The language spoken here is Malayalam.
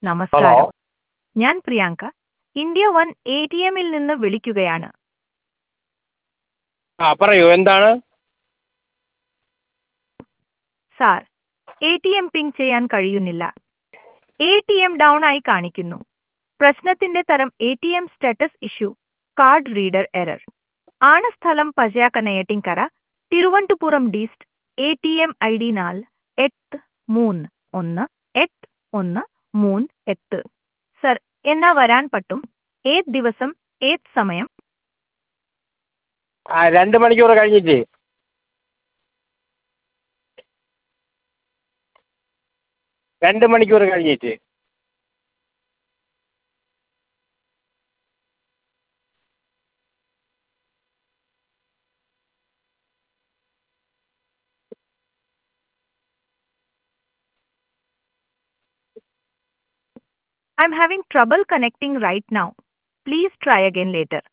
നമസ്കാരം ഞാൻ Priyanka India one A T എമ്മിൽ നിന്ന് വിളിക്കുകയാണ് ആ പറയൂ എന്താണ് sir A T M ping ചെയ്യാൻ കഴിയുന്നില്ല എ ടി എം ഡൗൺ ആയി കാണിക്കുന്നു പ്രശ്നത്തിന്റെ തരം A T M status issue card reader error ആണ് സ്ഥലം പജയാക്കനയട്ടിങ്കര തിരുവനന്തപുരം ഡീസ്റ്റ് A T M I D നാല് എട്ട് മൂന്ന് ഒന്ന് എട്ട് ഒന്ന് മൂന്ന് എട്ട് സർ എന്നാ വരാൻ പറ്റും ഏത് ദിവസം ഏത് സമയം ആ രണ്ട് മണിക്കൂർ കഴിഞ്ഞിട്ട് രണ്ട് മണിക്കൂർ കഴിഞ്ഞിട്ട് I'm having trouble connecting right now. Please try again later.